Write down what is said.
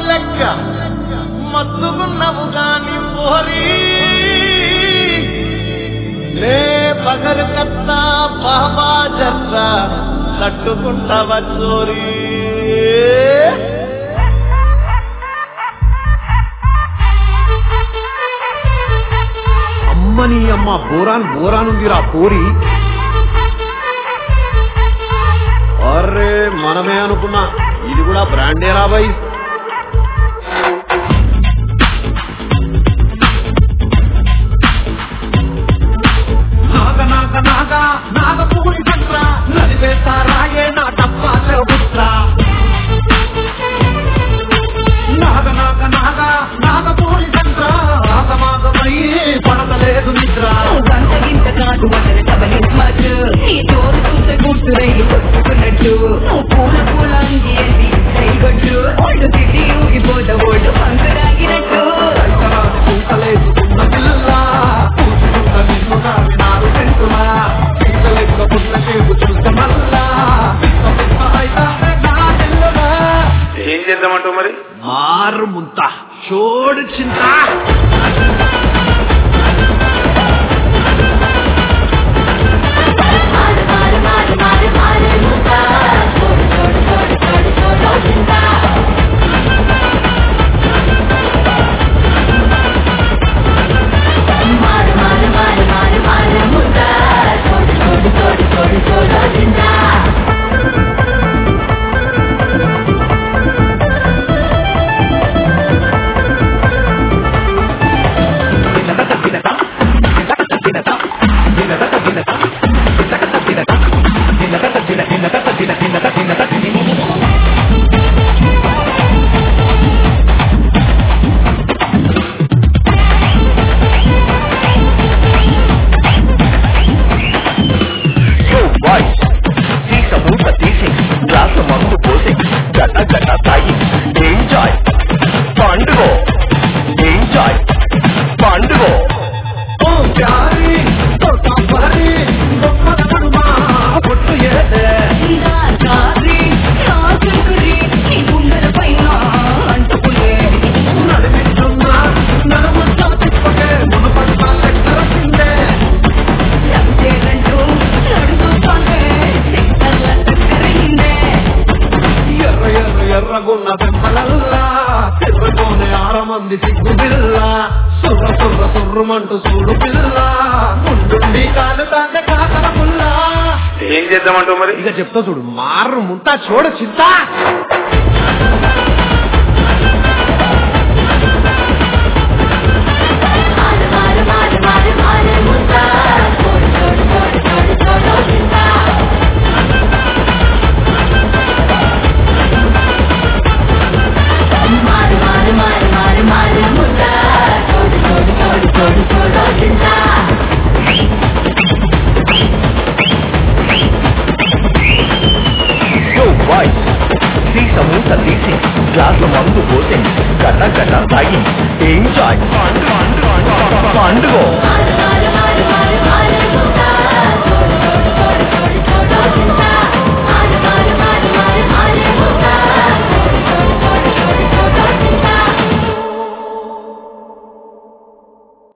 లెక్క మత్తుకున్నవు గాని పోరి లే పగలు కత్తా బాబా జర్రా తట్టుకుంటావ చోరీ అమ్మని అమ్మ బోరాన్ బోరాన్ ఉందిరా పోరి అరే మనమే అనుకున్నా ఇది కూడా బ్రాండేరా బై నాగ నాగ నాగ నాగ పూరి చంద్ర నలిపేస్తారాయే నా డబ్బా చెరబుత్ర నాగ నాగ నాగ నాగ పూరి చంద్ర రాసమాగమయ్యి పడతలేదు నిద్ర వంటగింత కాదు వదల సబలిస్మాట్ నీ తోలు చూసే గుర్తు రైలు కొట్టుకున్నట్టు నువ్వు పూల పూల అంగేసి కైగొట్టు ఒళ్ళు తిట్టి ఊగిపోత ఒళ్ళు పంకరాగినట్టు రైతరాజు పూతలేసుకున్న పిల్ల పూసుకున్న నిన్ను నావినారు చెంటులా పీత లెక్క పుల్ల చేపు చూస్తే మల్లా పిక్క పిక్క అయితానే నా చెల్లులా ఏం చేద్దామంటావు మరి మారు ముంత చోడు చింత మారు మారు మారు మారు మారు ముద్దా చోడు చోడు చోడు చోడు చోడు చింతా మారు మారు మారు మారు మారు ముద్దా చోడు చోడు చోడు చోడు చోడు చింతా Yo, boys, తీస మూట తీసి గ్లాసు మందు పోసి గట్ట గట్ట తాగి ఎంజాయ్ పండుగ ఎంజాయ్ పండుగ ఓ ప్యారి ఓ కంపరి గొప్ప కడుమా పొట్టు ఏదే రాత్రి రాత్రి నీ గుండెల పైన అంటుకునేది నడిపిస్తున్నా నడుముతో తిప్పకే మునుపడుతా లెక్కల కిందే సంచేలంటూ నడుస్తుంటే సిగ్నల్ల చక్కరైందే ఎర్ర ఎర్ర ఎర్రగున్న బెమ్మలల్లా ఎర్రగోనే ఆరమంది సిగ్గు పిల్ల సుర్ర సుర్ర సుర్రుమంటూ చూడు పిల్ల ముందుండి కాలు తాక కాకర పుల్ల ఏం చేద్దామంటావు మరి ఇక చెప్తా చూడు మారు ముంత చోడు చింత మారు మారు మారు మారు మారు ముద్దా చోడు చోడు చోడు చోడు చోడు చింతా మారు మారు మారు మారు మారు ముద్దా చోడు చోడు చోడు చోడు చోడు చింతా Yo, boys, తీస మూట తీసి గ్లాసు మందు పోసి గట్ట గట్ట తాగి ఎంజాయ్ పండుగ మారు